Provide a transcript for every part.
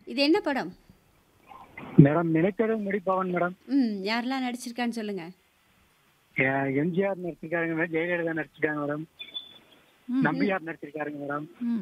இது என்ன படம் மேடம் நினைத்தது முடிப்பவன் மேடம் ம் யாரெல்லாம் நடிச்சிருக்கான்னு சொல்லுங்க எ- எம்ஜிஆர் நடிச்சிருக்காருங்க மேடம் ஜெயலலிதா நடிச்சிருக்காங்க மேடம் ம். நம்பியார் நடிச்சிருக்காருங்க மேடம் ம்.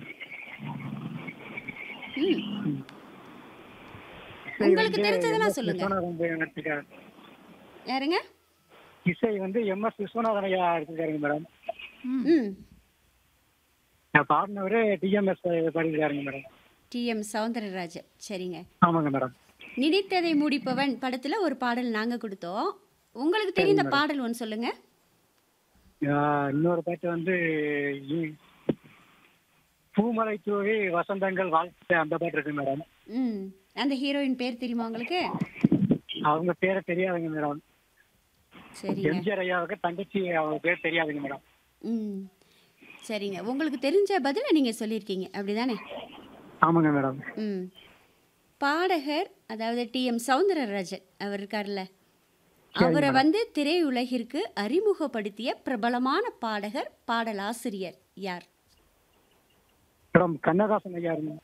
ம் இசை உங்களுக்கு வந்து தெரிஞ்சதெல்லாம் MS சொல்லுங்க. விஸ்வநாதன் போய் நடிச்சிருக்காரு யாருங்க இசை வந்து எம் எஸ் விஸ்வநாதன் ஐயா எடுத்திருக்காருங்க மேடம் ம். ம் நான் பாடினவரு டிஎம்எஸ் பாடியிருக்காருங்க மேடம் டிஎம் சவுந்தரராஜன் சரிங்க ஆமாங்க மேடம் நினைத்ததை முடிப்பவன் படத்துல ஒரு பாடல் நாங்க கொடுத்தோம் உங்களுக்கு தெரிந்த பாடல் ஒன்று சொல்லுங்க ஆஹ் இன்னொரு பாட்டு வந்து இ- பூமலை தூவி வசந்தங்கள் வாழ்க்கை அந்த பாட்டு இருக்கு மேடம் ம் அந்த ஹீரோயின் பேர் தெரியுமா உங்களுக்கு அவங்க பேரை தெரியாதுங்க மேடம் சரிங்க எம்ஜிஆர் ஐயாவுக்கு தங்கச்சி அவங்க பேர் தெரியாதுங்க மேடம் ம் சரிங்க உங்களுக்கு தெரிஞ்ச பதிலை நீங்கள் சொல்லியிருக்கீங்க அப்படிதானே ஆமாங்க மேடம் ம் பாடகர் அதாவது டிஎம் சவுந்தரராஜன் அவர் இருக்கார்ல அவரை வந்து திரையுலகிற்கு அறிமுகப்படுத்திய பிரபலமான பாடகர் பாடலாசிரியர் யார் மேடம் கண்ணதாசன் ஐயா இருங்க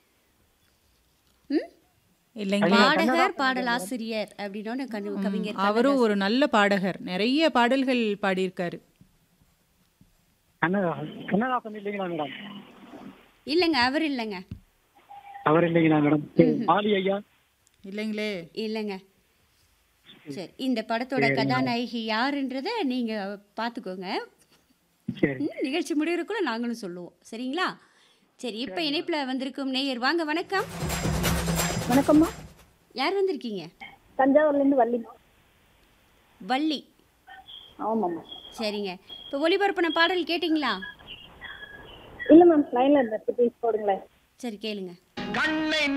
ம் இல்லைங்க பாடகர் பாடலாசிரியர் அப்படின்னு கவி கவிஞர் அவரும் ஒரு நல்ல பாடகர் நிறைய பாடல்கள் பாடியிருக்காரு கண்ணதாசன் கண்ணதாசன் இல்லைங்களா மேடம் இல்லைங்க அவர் இல்லைங்க அவர் இல்லைங்களா மேடம் ஆலி ஐயா இல்லைங்களே இல்லைங்க சரி இந்த படத்தோட கதாநாயகி யாருன்றதை நீங்கள் பார்த்துக்கோங்க சரி ம், நிகழ்ச்சி முடிகிறக்குள்ள நாங்களும் சொல்லுவோம் சரிங்களா சரி இப்போ இணைப்பில் வந்திருக்கும் நேயர் வாங்க வணக்கம் வணக்கம்மா யார் வந்திருக்கீங்க தஞ்சாவூர்லேருந்து வள்ளி வள்ளி ஆமாம்மா சரிங்க இப்போ ஒளிபரப்பின பாடல் கேட்டிங்களா இல்லை மேம் லைனில் இருந்த ப்ளீஸ் போடுங்களேன் சரி கேளுங்க கண்ணை